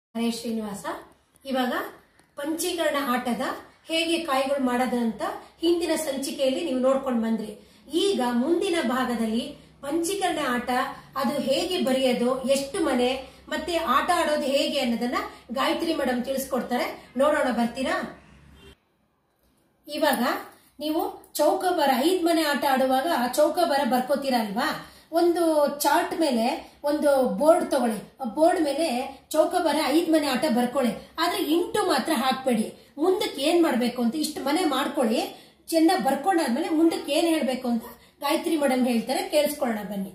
ಹರೇ ಶ್ರೀನಿವಾಸ ಇವಾಗ ಪಂಚೀಕರಣ ಆಟದ ಹೇಗೆ ಕಾಯಿಗಳು ಮಾಡೋದು ಅಂತ ಹಿಂದಿನ ಸಂಚಿಕೆಯಲ್ಲಿ ನೀವು ನೋಡ್ಕೊಂಡು ಬಂದ್ರಿ ಈಗ ಮುಂದಿನ ಭಾಗದಲ್ಲಿ ಪಂಚೀಕರಣ ಆಟ ಅದು ಹೇಗೆ ಬರೆಯೋದು ಎಷ್ಟು ಮನೆ ಮತ್ತೆ ಆಟ ಆಡೋದು ಹೇಗೆ ಅನ್ನೋದನ್ನ ಗಾಯತ್ರಿ ಮೇಡಮ್ ತಿಳಿಸ್ಕೊಡ್ತಾರೆ ನೋಡೋಣ ಬರ್ತೀರಾ ಇವಾಗ ನೀವು ಚೌಕಬಾರ ಐದ್ ಮನೆ ಆಟ ಆಡುವಾಗ ಚೌಕಬಾರ ಬರ್ಕೋತೀರಾ ಅಲ್ವಾ ಒಂದು ಚಾರ್ಟ್ ಮೇಲೆ ಒಂದು ಬೋರ್ಡ್ ತಗೊಳ್ಳಿ ಆ ಬೋರ್ಡ್ ಮೇಲೆ ಚೌಕಬಾರ ಐದ್ ಮನೆ ಆಟ ಬರ್ಕೊಳ್ಳಿ ಆದ್ರೆ ಇಂಟು ಮಾತ್ರ ಹಾಕ್ಬೇಡಿ ಮುಂದಕ್ಕೆ ಏನ್ ಮಾಡ್ಬೇಕು ಅಂತ ಇಷ್ಟು ಮನೆ ಮಾಡ್ಕೊಳ್ಳಿ ಚೆನ್ನಾಗಿ ಬರ್ಕೊಂಡಾದ್ಮೇಲೆ ಮುಂದಕ್ಕೆ ಏನ್ ಹೇಳ್ಬೇಕು ಅಂತ ಗಾಯತ್ರಿ ಮೇಡಮ್ ಹೇಳ್ತಾರೆ ಕೇಳಿಸ್ಕೊಳ್ಳೋಣ ಬನ್ನಿ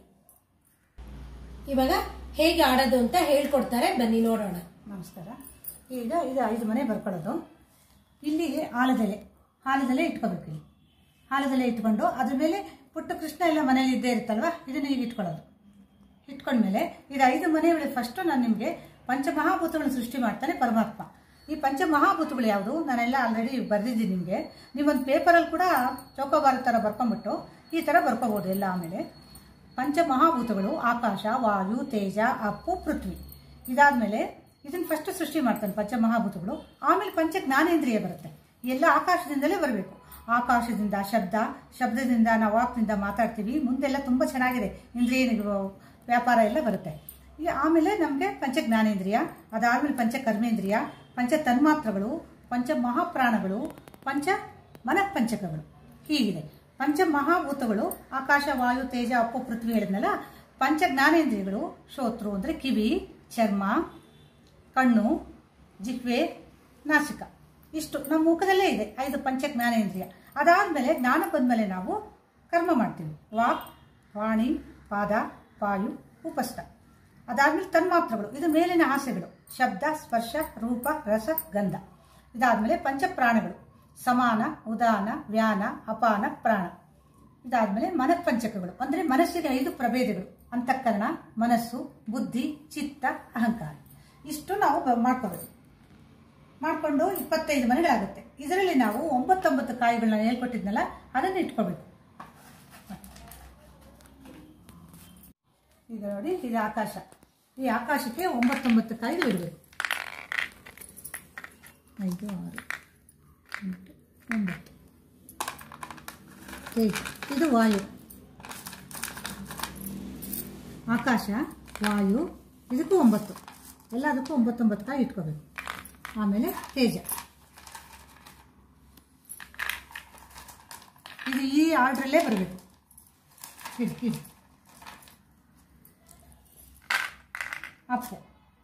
ಇವಾಗ ಹೇಗೆ ಆಡೋದು ಅಂತ ಹೇಳ್ಕೊಡ್ತಾರೆ ಬನ್ನಿ ನೋಡೋಣ ನಮಸ್ಕಾರ ಈಗ ಇದು ಐದು ಮನೆ ಬರ್ಕೊಳ್ಳೋದು ಇಲ್ಲಿ ಆಲದೆಲೆ ಆಲದೆಲೆ ಇಟ್ಕೋಬೇಕು ಇಲ್ಲಿ ಆಲದೆಲೆ ಇಟ್ಕೊಂಡು ಅದ್ರ ಮೇಲೆ ಪುಟ್ಟ ಕೃಷ್ಣ ಎಲ್ಲ ಮನೇಲಿ ಇದ್ದೇ ಇರುತ್ತಲ್ವ ಇದನ್ನ ಈಗ ಇಟ್ಕೊಳ್ಳೋದು ಇಟ್ಕೊಂಡ್ಮೇಲೆ ಇದು ಐದು ಮನೆಗಳು ಫಸ್ಟು ನಾನು ನಿಮಗೆ ಪಂಚಮಹಾಭೂತಗಳನ್ನ ಸೃಷ್ಟಿ ಮಾಡ್ತಾನೆ ಪರಮಾತ್ಮ ಈ ಪಂಚಮಹಾಭೂತಗಳು ಯಾವುದು ನಾನೆಲ್ಲ ಆಲ್ರೆಡಿ ಬರೆದಿದ್ದೀನಿ ನಿಮಗೆ ನೀವೊಂದು ಪೇಪರಲ್ಲಿ ಕೂಡ ಚೌಕೋಬಾರ ಥರ ಬರ್ಕೊಂಬಿಟ್ಟು ಈ ಥರ ಬರ್ಕೋಬೋದು ಎಲ್ಲ ಆಮೇಲೆ ಪಂಚಮಹಾಭೂತಗಳು ಆಕಾಶ ವಾಯು ತೇಜ ಅಪ್ಪು ಪೃಥ್ವಿ ಇದಾದ್ಮೇಲೆ ಇದನ್ನ ಫಸ್ಟ್ ಸೃಷ್ಟಿ ಮಾಡ್ತಾನೆ ಪಂಚಮಹಾಭೂತಗಳು ಆಮೇಲೆ ಪಂಚ ಜ್ಞಾನೇಂದ್ರಿಯ ಬರುತ್ತೆ ಎಲ್ಲ ಆಕಾಶದಿಂದಲೇ ಬರಬೇಕು ಆಕಾಶದಿಂದ ಶಬ್ದ ಶಬ್ದದಿಂದ ನಾವು ವಾಕ್ನಿಂದ ಮಾತಾಡ್ತೀವಿ ಮುಂದೆಲ್ಲ ತುಂಬ ಚೆನ್ನಾಗಿದೆ ಇಂದ್ರಿಯ ನಿಗ್ರಹ, ವ್ಯಾಪಾರ ಎಲ್ಲ ಬರುತ್ತೆ ಈ ಆಮೇಲೆ ನಮಗೆ ಪಂಚ ಜ್ಞಾನೇಂದ್ರಿಯ ಅದಾದ್ಮೇಲೆ ಪಂಚ ಕರ್ಮೇಂದ್ರಿಯ ಪಂಚ ತನ್ಮಾತ್ರಗಳು ಪಂಚ ಮಹಾಪ್ರಾಣಗಳು ಪಂಚ ಮನಃಪಂಚಕಗಳು ಹೀಗಿದೆ ಪಂಚ ಮಹಾಭೂತಗಳು ಆಕಾಶ ವಾಯು ತೇಜ ಅಪ್ಪು ಪೃಥ್ವಿ ಹೇಳಿದ್ನಲ್ಲ ಪಂಚ ಜ್ಞಾನೇಂದ್ರಿಯಗಳು ಶ್ರೋತೃ ಅಂದರೆ ಕಿವಿ ಚರ್ಮ ಕಣ್ಣು ಜಿಹ್ವೆ ನಾಸಿಕ ಇಷ್ಟು ನಮ್ಮ ಮುಖದಲ್ಲೇ ಇದೆ ಐದು ಪಂಚ ಜ್ಞಾನೇಂದ್ರಿಯ ಅದಾದಮೇಲೆ ಜ್ಞಾನ ಬಂದಮೇಲೆ ನಾವು ಕರ್ಮ ಮಾಡ್ತೀವಿ ವಾಕ್ ವಾಣಿ ಪಾದ ಪಾಯು ಉಪಸ್ಥ ಅದಾದ್ಮೇಲೆ ತನ್ಮಾತ್ರಗಳು ಇದು ಮೇಲಿನ ಆಸೆಗಳು ಶಬ್ದ ಸ್ಪರ್ಶ ರೂಪ ರಸ ಗಂಧ ಇದಾದ್ಮೇಲೆ ಪಂಚಪ್ರಾಣಗಳು ಸಮಾನ ಉದಾನ ವ್ಯಾನ ಅಪಾನ ಪ್ರಾಣ ಇದಾದ್ಮೇಲೆ ಮನಃಪಂಚಕಗಳು ಅಂದ್ರೆ ಮನಸ್ಸಿಗೆ ಐದು ಪ್ರಭೇದಗಳು ಅಂತಃಕರಣ ಮನಸ್ಸು ಬುದ್ಧಿ ಚಿತ್ತ ಅಹಂಕಾರ ಇಷ್ಟು ನಾವು ಬ- ಮಾಡ್ಕೋಬೇಕು ಮಾಡಿಕೊಂಡು ಇಪ್ಪತ್ತೈದು ಮನೆಗಳಾಗುತ್ತೆ ಇದರಲ್ಲಿ ನಾವು ಒಂಬತ್ತೊಂಬತ್ತು ಕಾಯಿಗಳನ್ನ ಹೇಳ್ಕೊಟ್ಟಿದ್ನಲ್ಲ ಅದನ್ನು ಇಟ್ಕೋಬೇಕು ಈಗ ನೋಡಿ ಇದು ಆಕಾಶ ಈ ಆಕಾಶಕ್ಕೆ ಒಂಬತ್ತೊಂಬತ್ತು ಕಾಯಿಗಳು ಇಡಬೇಕು ಐದು ಆರು ಎಂಟು ಒಂಬತ್ತು ಏಯ್ಟ್. ಇದು ವಾಯು ಆಕಾಶ ವಾಯು ಇದಕ್ಕೂ ಒಂಬತ್ತು ಎಲ್ಲದಕ್ಕೂ ಒಂಬತ್ತೊಂಬತ್ತು ಕಾಯಿ ಇಟ್ಕೋಬೇಕು ಆಮೇಲೆ ತೇಜ ಇದು ಈ ಆರ್ಡ್ರಲ್ಲೇ ಬರಬೇಕು ಇದು ಇದು ಅಪ್ಪು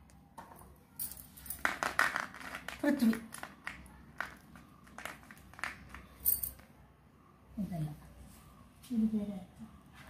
ಪೃಥ್ವಿ ಇದೆಲ್ಲ ಇದು ಬೇರೆ ಆಯ್ತಾ?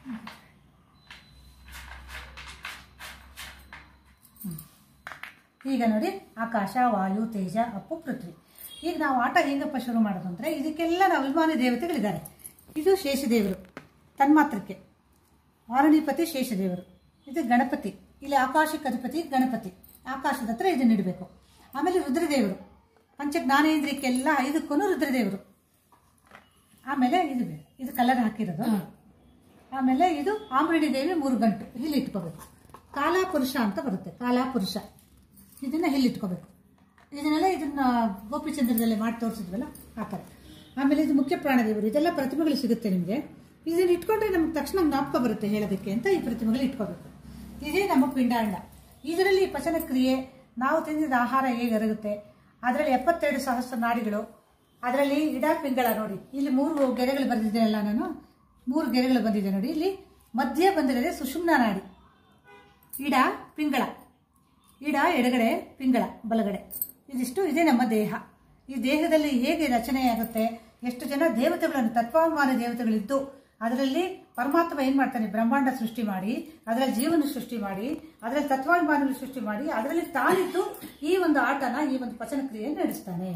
ಹ್ಮ್. ಈಗ ನೋಡಿ ಆಕಾಶ ವಾಯು ತೇಜ ಅಪ್ಪು ಪೃಥ್ವಿ ಈಗ ನಾವು ಆಟ ಹೇಗಪ್ಪ ಶುರು ಮಾಡೋದು ಅಂದರೆ ಇದಕ್ಕೆಲ್ಲ ನಾವು ಅಭಿಮಾನಿ ದೇವತೆಗಳಿದ್ದಾರೆ ಇದು ಶೇಷದೇವರು ತನ್ಮಾತ್ರಕ್ಕೆ ವಾರಣೀಪತಿ ಶೇಷದೇವರು ಇದು ಗಣಪತಿ ಇಲ್ಲಿ ಆಕಾಶಕ್ಕೆ ಅಧಿಪತಿ ಗಣಪತಿ ಆಕಾಶದ ಹತ್ರ ಇದನ್ನ ಇಡಬೇಕು ಆಮೇಲೆ ರುದ್ರದೇವರು ಪಂಚ ಜ್ಞಾನೇಂದ್ರಿಯಕ್ಕೆಲ್ಲ ಐದಕ್ಕೂ ರುದ್ರದೇವರು ಆಮೇಲೆ ಇದು ಬೇರೆ. ಇದು ಕಲರ್ ಹಾಕಿರೋದು ಆಮೇಲೆ ಇದು ಆಮರಣಿ ದೇವಿ ಮೂರು ಗಂಟು ಇಲ್ಲಿ ಇಟ್ಕೋಬೇಕು ಕಾಲಾಪುರುಷ ಅಂತ ಬರುತ್ತೆ ಕಾಲಾಪುರುಷ ಇದನ್ನ ಇಲ್ಲಿ ಇಟ್ಕೋಬೇಕು ಇದನ್ನೆಲ್ಲ ಇದನ್ನ ಗೋಪಿಚಂದ್ರದಲ್ಲಿ ಮಾಡಿ ತೋರಿಸಿದ್ವಲ್ಲ ಆ ಥರ ಆಮೇಲೆ ಇದು ಮುಖ್ಯ ಪ್ರಾಣದೇವರು ಇದೆಲ್ಲ ಪ್ರತಿಮೆಗಳು ಸಿಗುತ್ತೆ ನಿಮಗೆ ಇದನ್ನ ಇಟ್ಕೊಂಡ್ರೆ ನಮ್ಗೆ ತಕ್ಷಣ ಜ್ಞಾಪಕ ಬರುತ್ತೆ ಹೇಳೋದಕ್ಕೆ ಅಂತ ಈ ಪ್ರತಿಮೆಗಳು ಇಟ್ಕೋಬೇಕು ಇದೇ ನಮ್ಮ ಪಿಂಡಾಂಡ ಇದರಲ್ಲಿ ಪಚನ ಕ್ರಿಯೆ ನಾವು ತಿಂದಿದ ಆಹಾರ ಹೇಗೆ ಎರಗುತ್ತೆ ಅದರಲ್ಲಿ ಎಪ್ಪತ್ತೆರಡು ಸಹಸ್ರ ನಾಡಿಗಳು ಅದರಲ್ಲಿ ಇಡ ಪಿಂಗಳ ನೋಡಿ ಇಲ್ಲಿ ಮೂರು ಗೆರೆಗಳು ಬರೆದಿದ್ದೇನಲ್ಲ ನಾನು ಮೂರು ಗೆರೆಗಳು ಬಂದಿದೆ ನೋಡಿ ಇಲ್ಲಿ ಮಧ್ಯೆ ಬಂದಿರೋದೇ ಸುಷುಮ್ನ ನಾಡಿ ಇಡ ಪಿಂಗಳ ಇಡ ಎಡಗಡೆ ಪಿಂಗಳ ಬಲಗಡೆ ಇದಿಷ್ಟು ಇದೆ ನಮ್ಮ ದೇಹ ಈ ದೇಹದಲ್ಲಿ ಹೇಗೆ ರಚನೆಯಾಗುತ್ತೆ ಎಷ್ಟು ಜನ ದೇವತೆಗಳನ್ನು ತತ್ವಾಭಿಮಾನ ದೇವತೆಗಳಿದ್ದು ಅದರಲ್ಲಿ ಪರಮಾತ್ಮ ಏನ್ ಮಾಡ್ತಾನೆ ಬ್ರಹ್ಮಾಂಡ ಸೃಷ್ಟಿ ಮಾಡಿ ಅದರಲ್ಲಿ ಜೀವನ ಸೃಷ್ಟಿ ಮಾಡಿ ಅದರಲ್ಲಿ ತತ್ವಾಭಿಮಾನಗಳು ಸೃಷ್ಟಿ ಮಾಡಿ ಅದರಲ್ಲಿ ತಾನಿದ್ದು ಈ ಒಂದು ಆಟನ ಈ ಒಂದು ಪಚನ ಕ್ರಿಯೆಯನ್ನು ನಡೆಸ್ತಾನೆ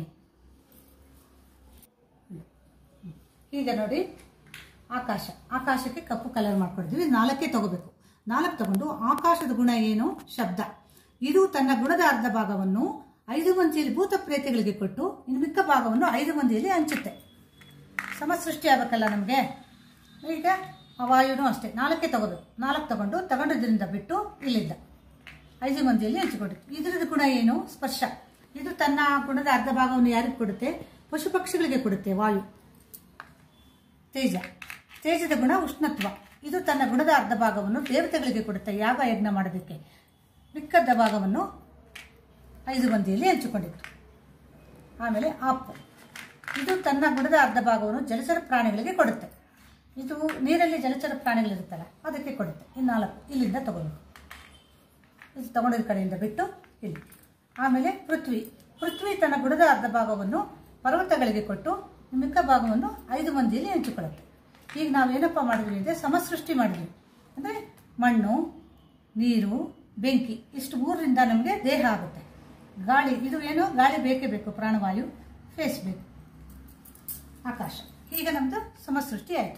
ಈಗ ನೋಡಿ ಆಕಾಶ ಆಕಾಶಕ್ಕೆ ಕಪ್ಪು ಕಲರ್ ಮಾಡ್ಕೊಡ್ತೀವಿ ಇದು ನಾಲ್ಕೇ ತಗೋಬೇಕು ನಾಲ್ಕು ತಗೊಂಡು ಆಕಾಶದ ಗುಣ ಏನು ಶಬ್ದ ಇದು ತನ್ನ ಗುಣದ ಅರ್ಧ ಭಾಗವನ್ನು ಐದು ಮಂದಿಯಲ್ಲಿ ಭೂತ ಪ್ರೇತಗಳಿಗೆ ಕೊಟ್ಟು ಇನ್ನು ಮಿಕ್ಕ ಭಾಗವನ್ನು ಐದು ಮಂದಿಯಲ್ಲಿ ಹಂಚುತ್ತೆ ಸಮಸೃಷ್ಟಿ ಆಗಬೇಕಲ್ಲ ನಮಗೆ ಈಗ ಆ ವಾಯುನು ಅಷ್ಟೇ ನಾಲ್ಕೇ ತಗೋಬೇಕು ನಾಲ್ಕು ತಗೊಂಡು ತಗೊಂಡಿದ್ದರಿಂದ ಬಿಟ್ಟು ಇಲ್ಲಿದ್ದ ಐದು ಮಂದಿಯಲ್ಲಿ ಹಂಚಿಕೊಡಿ ಇದರದ್ದು ಗುಣ ಏನು ಸ್ಪರ್ಶ ಇದು ತನ್ನ ಗುಣದ ಅರ್ಧ ಭಾಗವನ್ನು ಯಾರಿಗೆ ಕೊಡುತ್ತೆ ಪಶು ಪಕ್ಷಿಗಳಿಗೆ ಕೊಡುತ್ತೆ ವಾಯು ತೇಜ ತೇಜದ ಗುಣ ಉಷ್ಣತ್ವ ಇದು ತನ್ನ ಗುಣದ ಅರ್ಧ ಭಾಗವನ್ನು ದೇವತೆಗಳಿಗೆ ಕೊಡುತ್ತೆ ಯಾಗ ಯಜ್ಞ ಮಾಡೋದಕ್ಕೆ ಮಿಕ್ಕದ ಭಾಗವನ್ನು ಐದು ಮಂದಿಯಲ್ಲಿ ಹಂಚಿಕೊಂಡಿತ್ತು ಆಮೇಲೆ ಆಪು ಇದು ತನ್ನ ಗುಣದ ಅರ್ಧ ಭಾಗವನ್ನು ಜಲಚರ ಪ್ರಾಣಿಗಳಿಗೆ ಕೊಡುತ್ತೆ ಇದು ನೀರಲ್ಲಿ ಜಲಚರ ಪ್ರಾಣಿಗಳಿರುತ್ತಲ್ಲ ಅದಕ್ಕೆ ಕೊಡುತ್ತೆ ಇನ್ನು ನಾಲ್ಕು ಇಲ್ಲಿಂದ ತಗೋಬೇಕು ಇದು ತಗೊಂಡಿದ್ದ ಕಡೆಯಿಂದ ಬಿಟ್ಟು ಇಲ್ಲಿ ಆಮೇಲೆ ಪೃಥ್ವಿ ಪೃಥ್ವಿ ತನ್ನ ಗುಣದ ಅರ್ಧ ಭಾಗವನ್ನು ಪರ್ವತಗಳಿಗೆ ಕೊಟ್ಟು ಮಿಕ್ಕ ಭಾಗವನ್ನು ಐದು ಮಂದಿಯಲ್ಲಿ ಹಂಚಿಕೊಳ್ಳುತ್ತೆ ಈಗ ನಾವು ಏನಪ್ಪ ಮಾಡಿದ್ವಿ ಅಂದರೆ ಸಮಸೃಷ್ಟಿ ಮಾಡಿದ್ವಿ ಅಂದರೆ ಮಣ್ಣು ನೀರು ಬೆಂಕಿ ಇಷ್ಟು ಮೂರರಿಂದ ನಮಗೆ ದೇಹ ಆಗುತ್ತೆ ಗಾಳಿ ಇದು ಏನು ಗಾಳಿ ಬೇಕೇ ಬೇಕು ಪ್ರಾಣವಾಯು ಫೇಸ್ ಬೇಕು ಆಕಾಶ ಈಗ ನಮ್ಮದು ಸಮಸೃಷ್ಟಿ ಆಯಿತು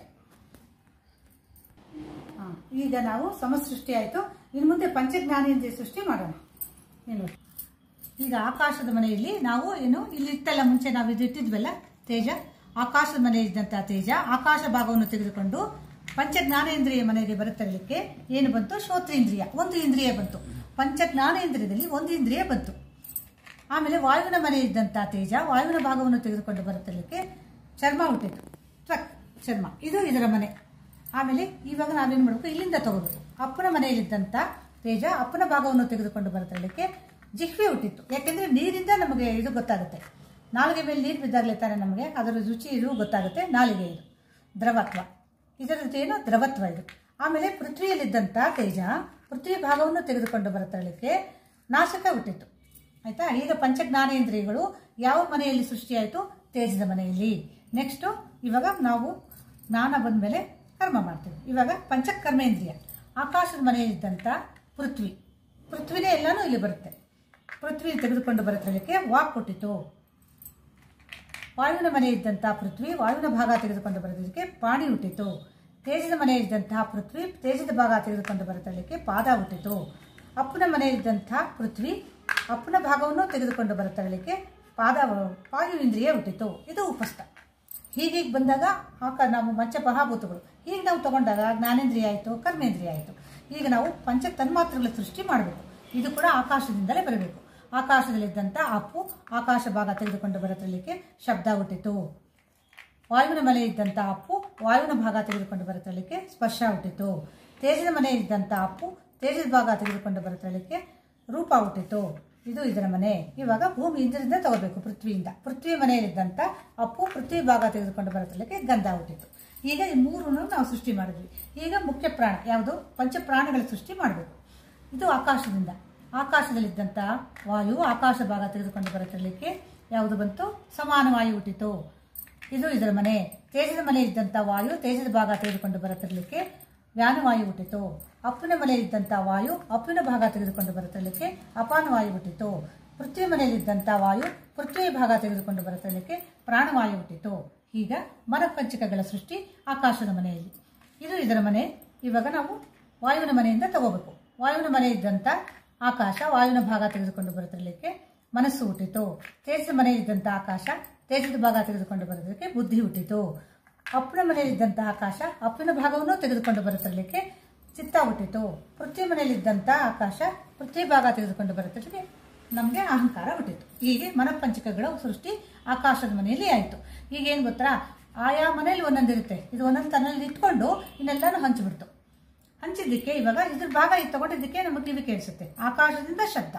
ಹಾಂ ಈಗ ನಾವು ಸಮಸೃಷ್ಟಿ ಆಯಿತು ಇನ್ನು ಮುಂದೆ ಪಂಚಜ್ಞಾನೇಂದ್ರಿಯ ಸೃಷ್ಟಿ ಮಾಡೋಣ ಏನು ಈಗ ಆಕಾಶದ ಮನೆಯಲ್ಲಿ ನಾವು ಏನು ಇಲ್ಲಿ ಇತ್ತಲ್ಲ ಮುಂಚೆ ನಾವು ಇದು ಇಟ್ಟಿದ್ವಲ್ಲ ತೇಜ ಆಕಾಶದ ಮನೆ ಇದ್ದಂಥ ತೇಜ ಆಕಾಶ ಭಾಗವನ್ನು ತೆಗೆದುಕೊಂಡು ಪಂಚಜ್ಞಾನೇಂದ್ರಿಯ ಮನೆಗೆ ಬರುತ್ತಲಿಕ್ಕೆ ಏನು ಬಂತು ಶ್ರೋತ್ರೇಂದ್ರಿಯ ಒಂದು ಇಂದ್ರಿಯ ಬಂತು ಪಂಚಜ್ಞಾನೇಂದ್ರಿಯದಲ್ಲಿ ಒಂದು ಇಂದ್ರಿಯ ಬಂತು ಆಮೇಲೆ ವಾಯುವಿನ ಮನೆ ಇದ್ದಂಥ ತೇಜ ವಾಯುವಿನ ಭಾಗವನ್ನು ತೆಗೆದುಕೊಂಡು ಬರುತ್ತಲಿಕ್ಕೆ ಚರ್ಮ ಹುಟ್ಟಿತು ತ್ವಕ್ ಚರ್ಮ ಇದು ಇದರ ಮನೆ ಆಮೇಲೆ ಇವಾಗ ನಾವೇನು ಮಾಡಬೇಕು ಇಲ್ಲಿಂದ ತಗೋಬೇಕು ಅಪ್ಪನ ಮನೆಯಲ್ಲಿದ್ದಂಥ ತೇಜ ಅಪ್ಪನ ಭಾಗವನ್ನು ತೆಗೆದುಕೊಂಡು ಬರುತ್ತಲಿಕ್ಕೆ ಜಿಹ್ವೆ ಹುಟ್ಟಿತ್ತು ಯಾಕೆಂದ್ರೆ ನೀರಿಂದ ನಮಗೆ ಇದು ಗೊತ್ತಾಗುತ್ತೆ ನಾಲಿಗೆ ಮೇಲೆ ನೀರು ಬಿದ್ದಾಗಲೇ ತಾನೆ ನಮಗೆ ಅದರ ರುಚಿ ಇದು ಗೊತ್ತಾಗುತ್ತೆ ನಾಲಿಗೆ ಇದು ದ್ರವತ್ವ ಇದರ ಏನು ದ್ರವತ್ವ ಇದು ಆಮೇಲೆ ಪೃಥ್ವಿಯಲ್ಲಿದ್ದಂಥ ತೇಜ ಪೃಥ್ವಿ ಭಾಗವನ್ನು ತೆಗೆದುಕೊಂಡು ಬರುತ್ತಲಿಕ್ಕೆ ನಾಶಕ ಹುಟ್ಟಿತ್ತು ಆಯ್ತಾ ಈಗ ಪಂಚಜ್ಞಾನೇಂದ್ರಿಯಗಳು ಯಾವ ಮನೆಯಲ್ಲಿ ಸೃಷ್ಟಿಯಾಯಿತು ತೇಜದ ಮನೆಯಲ್ಲಿ ನೆಕ್ಸ್ಟು ಇವಾಗ ನಾವು ಜ್ಞಾನ ಬಂದಮೇಲೆ ಕರ್ಮ ಮಾಡ್ತೀವಿ ಇವಾಗ ಪಂಚಕರ್ಮೇಂದ್ರಿಯ ಆಕಾಶದ ಮನೆಯಲ್ಲಿದ್ದಂಥ ಪೃಥ್ವಿ ಪೃಥ್ವಿನೇ ಎಲ್ಲಾನು ಇಲ್ಲಿ ಬರುತ್ತೆ ಪೃಥ್ವಿ ತೆಗೆದುಕೊಂಡು ಬರುತ್ತಲಿಕ್ಕೆ ವಾಕ್ ಕೊಟ್ಟಿತು ವಾಯುವಿನ ಮನೆ ಇದ್ದಂಥ ಪೃಥ್ವಿ ವಾಯುವಿನ ಭಾಗ ತೆಗೆದುಕೊಂಡು ಬರೋದಕ್ಕೆ ಪಾಣಿ ಹುಟ್ಟಿತು ತೇಜದ ಮನೆ ಇದ್ದಂತಹ ಪೃಥ್ವಿ ತೇಜದ ಭಾಗ ತೆಗೆದುಕೊಂಡು ಬರುತ್ತಲಿಕ್ಕೆ ಪಾದ ಹುಟ್ಟಿತು ಅಪ್ಪನ ಮನೆ ಇದ್ದಂತಹ ಪೃಥ್ವಿ ಅಪ್ಪನ ಭಾಗವನ್ನು ತೆಗೆದುಕೊಂಡು ಬರುತ್ತಲಿಕ್ಕೆ ಪಾದ ವಾಯು ಇಂದ್ರಿಯ ಹುಟ್ಟಿತು ಇದು ಉಪಸ್ಥ ಹೀಗೀಗೆ ಬಂದಾಗ ಆಕ ನಾವು ಮಂಚ ಮಹಾಭೂತಗಳು ಈಗ ನಾವು ತಗೊಂಡಾಗ ಜ್ಞಾನೇಂದ್ರಿಯ ಆಯಿತು ಕರ್ಮೇಂದ್ರಿಯ ಆಯಿತು ಈಗ ನಾವು ಪಂಚ ತನ್ಮಾತ್ರಗಳ ಸೃಷ್ಟಿ ಮಾಡಬೇಕು ಇದು ಕೂಡ ಆಕಾಶದಿಂದಲೇ ಬರಬೇಕು ಆಕಾಶದಲ್ಲಿದ್ದಂಥ ಅಪ್ಪು ಆಕಾಶ ಭಾಗ ತೆಗೆದುಕೊಂಡು ಬರುತ್ತಲಿಕ್ಕೆ ಶಬ್ದ ಹುಟ್ಟಿತು ವಾಯುವಿನ ಮನೆ ಇದ್ದಂಥ ಅಪ್ಪು ವಾಯುವಿನ ಭಾಗ ತೆಗೆದುಕೊಂಡು ಬರುತ್ತಲಿಕ್ಕೆ ಸ್ಪರ್ಶ ಹುಟ್ಟಿತು ತೇಜದ ಮನೆ ಇದ್ದಂಥ ಅಪ್ಪು ತೇಜದ ಭಾಗ ತೆಗೆದುಕೊಂಡು ಬರುತ್ತಲಿಕ್ಕೆ ರೂಪ ಹುಟ್ಟಿತು ಇದು ಇದರ ಮನೆ ಇವಾಗ ಭೂಮಿ ಇದರಿಂದ ತಗೋಬೇಕು ಪೃಥ್ವಿಯಿಂದ ಪೃಥ್ವಿ ಮನೆಯಲ್ಲಿದ್ದಂಥ ಅಪ್ಪು ಪೃಥ್ವಿ ಭಾಗ ತೆಗೆದುಕೊಂಡು ಬರುತ್ತಲಿಕ್ಕೆ ಗಂಧ ಹುಟ್ಟಿತು ಈಗ ಈ ಮೂರನ್ನು ನಾವು ಸೃಷ್ಟಿ ಮಾಡಿದ್ವಿ ಈಗ ಮುಖ್ಯ ಪ್ರಾಣ ಯಾವುದು ಪಂಚಪ್ರಾಣಗಳ ಸೃಷ್ಟಿ ಮಾಡಬೇಕು ಇದು ಆಕಾಶದಿಂದ ಆಕಾಶದಲ್ಲಿದ್ದಂಥ ವಾಯು ಆಕಾಶ ಭಾಗ ತೆಗೆದುಕೊಂಡು ಬರುತ್ತಲಿಕ್ಕೆ ಯಾವುದು ಬಂತು ಸಮಾನ ವಾಯು ಹುಟ್ಟಿತು ಇದು ಇದರ ಮನೆ ತೇಜದ ಮನೆ ಇದ್ದಂಥ ವಾಯು ತೇಜದ ಭಾಗ ತೆಗೆದುಕೊಂಡು ಬರುತ್ತಿರಲಿಕ್ಕೆ ವ್ಯಾನವಾಯು ಹುಟ್ಟಿತು ಅಪ್ಪನ ಮನೆ ಇದ್ದಂಥ ವಾಯು ಅಪ್ಪಿನ ಭಾಗ ತೆಗೆದುಕೊಂಡು ಬರುತ್ತಿರಲಿಕ್ಕೆ ಅಪಾನ ವಾಯು ಹುಟ್ಟಿತು ಪೃಥ್ವಿ ಮನೆಯಲ್ಲಿದ್ದಂಥ ವಾಯು ಪೃಥ್ವಿ ಭಾಗ ತೆಗೆದುಕೊಂಡು ಬರುತ್ತಿರಲಿಕ್ಕೆ ಪ್ರಾಣವಾಯು ಹುಟ್ಟಿತು ಈಗ ಮನಪಂಚಕಗಳ ಸೃಷ್ಟಿ ಆಕಾಶದ ಮನೆಯಲ್ಲಿ ಇದು ಇದರ ಮನೆ ಇವಾಗ ನಾವು ವಾಯುವಿನ ಮನೆಯಿಂದ ತಗೋಬೇಕು ವಾಯುವಿನ ಮನೆ ಇದ್ದಂಥ ಆಕಾಶ ವಾಯುವಿನ ಭಾಗ ತೆಗೆದುಕೊಂಡು ಬರುತ್ತಿರಲಿಕ್ಕೆ ಮನಸ್ಸು ಹುಟ್ಟಿತು ತೇಜದ ಮನೆಯಲ್ಲಿದ್ದಂಥ ಆಕಾಶ ತೇಜದ ಭಾಗ ತೆಗೆದುಕೊಂಡು ಬರೋದಕ್ಕೆ ಬುದ್ಧಿ ಹುಟ್ಟಿತು ಅಪ್ಪನ ಮನೆಯಲ್ಲಿದ್ದಂಥ ಆಕಾಶ ಅಪ್ಪನ ಭಾಗವನ್ನು ತೆಗೆದುಕೊಂಡು ಬರುತ್ತಿರಲಿಕ್ಕೆ ಚಿತ್ತ ಹುಟ್ಟಿತು ಪೃಥ್ವಿ ಮನೆಯಲ್ಲಿದ್ದಂಥ ಆಕಾಶ ಪೃಥ್ವಿ ಭಾಗ ತೆಗೆದುಕೊಂಡು ಬರುತ್ತಿರಲಿಕ್ಕೆ ನಮಗೆ ಅಹಂಕಾರ ಹುಟ್ಟಿತು ಹೀಗೆ ಮನಪಂಚಕಗಳ ಸೃಷ್ಟಿ ಆಕಾಶದ ಮನೆಯಲ್ಲಿ ಆಯಿತು ಈಗ ಏನು ಗೊತ್ತಾ ಆಯಾ ಮನೆಯಲ್ಲಿ ಒಂದೊಂದಿರುತ್ತೆ ಇದು ಒಂದೊಂದು ತನ್ನಲ್ಲಿ ಇಟ್ಕೊಂಡು ಇನ್ನೆಲ್ಲನೂ ಹಂಚಿಬಿಡ್ತು ಹಂಚಿದ್ದಕ್ಕೆ ಇವಾಗ ಇದ್ರ ಭಾಗ ಇದು ತಗೊಂಡಿದ್ದಕ್ಕೆ ನಮಗೆ ಟಿವಿ ಕೇಳಿಸುತ್ತೆ ಆಕಾಶದಿಂದ ಶಬ್ದ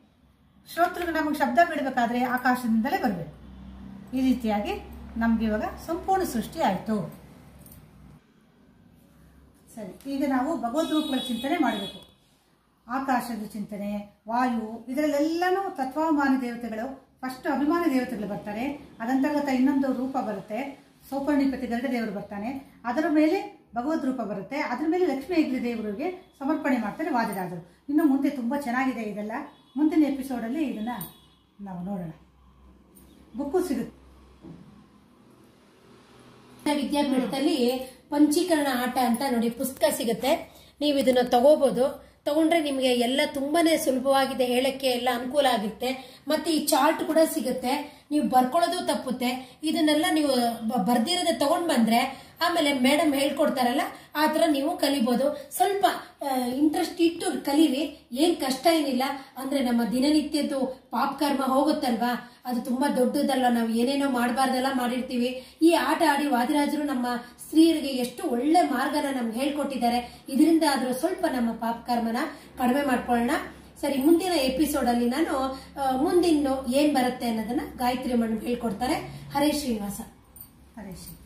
ಶ್ರೋತೃಗೆ ನಮಗೆ ಶಬ್ದ ಬಿಡಬೇಕಾದ್ರೆ ಆಕಾಶದಿಂದಲೇ ಬರಬೇಕು ಈ ರೀತಿಯಾಗಿ ನಮ್ಗೆ ಇವಾಗ ಸಂಪೂರ್ಣ ಸೃಷ್ಟಿ ಆಯಿತು ಸರಿ ಈಗ ನಾವು ಭಗವದ್ ರೂಪಗಳ ಚಿಂತನೆ ಮಾಡಬೇಕು ಆಕಾಶದ ಚಿಂತನೆ ವಾಯು ಇದರಲ್ಲೆಲ್ಲನೂ ತತ್ವಾಭಿಮಾನಿ ದೇವತೆಗಳು ಫಸ್ಟ್ ಅಭಿಮಾನಿ ದೇವತೆಗಳು ಬರ್ತಾರೆ ಅದಂತರ್ಗತ ಇನ್ನೊಂದು ರೂಪ ಬರುತ್ತೆ ಸೌಪರ್ಣಿಪತಿ ಗರುಡ ದೇವರು ಬರ್ತಾನೆ ಅದರ ಮೇಲೆ ಭಗವದ್ ರೂಪ ಬರುತ್ತೆ ಅದ್ರ ಮೇಲೆ ಲಕ್ಷ್ಮೀ ಹೆಗ್ಡೆ ದೇವರಿಗೆ ಸಮರ್ಪಣೆ ಮಾಡ್ತಾರೆ ವಾದಿರಾಜರು ಇನ್ನು ಮುಂದೆ ತುಂಬ ಚೆನ್ನಾಗಿದೆ ಇದೆಲ್ಲ ಮುಂದಿನ ಎಪಿಸೋಡಲ್ಲಿ ಇದನ್ನ ನಾವು ನೋಡೋಣ ಬುಕ್ಕು ಸಿಗುತ್ತೆ ವಿದ್ಯಾಪೀಠದಲ್ಲಿ ಪಂಚೀಕರಣ ಆಟ ಅಂತ ನೋಡಿ ಪುಸ್ತಕ ಸಿಗುತ್ತೆ ನೀವು ಇದನ್ನ ತಗೋಬಹುದು ತಗೊಂಡ್ರೆ ನಿಮಗೆ ಎಲ್ಲ ತುಂಬಾನೇ ಸುಲಭವಾಗಿದೆ ಹೇಳಕ್ಕೆ ಎಲ್ಲ ಅನುಕೂಲ ಆಗುತ್ತೆ ಮತ್ತೆ ಈ ಚಾರ್ಟ್ ಕೂಡ ಸಿಗುತ್ತೆ ನೀವು ಬರ್ಕೊಳ್ಳೋದು ತಪ್ಪುತ್ತೆ ಇದನ್ನೆಲ್ಲ ನೀವು ಬ- ಬರ್ದಿರೋದೇ ತಗೊಂಡ್ ಬಂದ್ರೆ ಆಮೇಲೆ ಮೇಡಮ್ ಹೇಳ್ಕೊಡ್ತಾರಲ್ಲ ಆ ಥರ ನೀವು ಕಲಿಬೋದು ಸ್ವಲ್ಪ ಇಂಟ್ರೆಸ್ಟ್ ಇಟ್ಟು ಕಲೀರಿ ಏನ್ ಕಷ್ಟ ಏನಿಲ್ಲ ಅಂದ್ರೆ ನಮ್ಮ ದಿನನಿತ್ಯದ್ದು ಪಾಪಕರ್ಮ ಹೋಗುತ್ತಲ್ವಾ ಅದು ತುಂಬಾ ದೊಡ್ಡದಲ್ಲ ನಾವು ಏನೇನೋ ಮಾಡಬಾರ್ದೆಲ್ಲ ಮಾಡಿರ್ತೀವಿ ಈ ಆಟ ಆಡಿ ವಾದಿರಾಜರು ನಮ್ಮ ಸ್ತ್ರೀಯರಿಗೆ ಎಷ್ಟು ಒಳ್ಳೆ ಮಾರ್ಗನ ನಮ್ಗೆ ಹೇಳ್ಕೊಟ್ಟಿದ್ದಾರೆ ಇದರಿಂದ ಆದ್ರೂ ಸ್ವಲ್ಪ ನಮ್ಮ ಪಾಪಕರ್ಮನ ಕಡಿಮೆ ಮಾಡ್ಕೊಳ್ಳೋಣ ಸರಿ ಮುಂದಿನ ಎಪಿಸೋಡ್ ಅಲ್ಲಿ ನಾನು ಆ, ಮುಂದಿನ ಏನ್ ಬರುತ್ತೆ ಅನ್ನೋದನ್ನ ಗಾಯತ್ರಿ ಮೇಡಮ್ ಹೇಳ್ಕೊಡ್ತಾರೆ ಹರೇ ಶ್ರೀನಿವಾಸ ಹರೀಶ್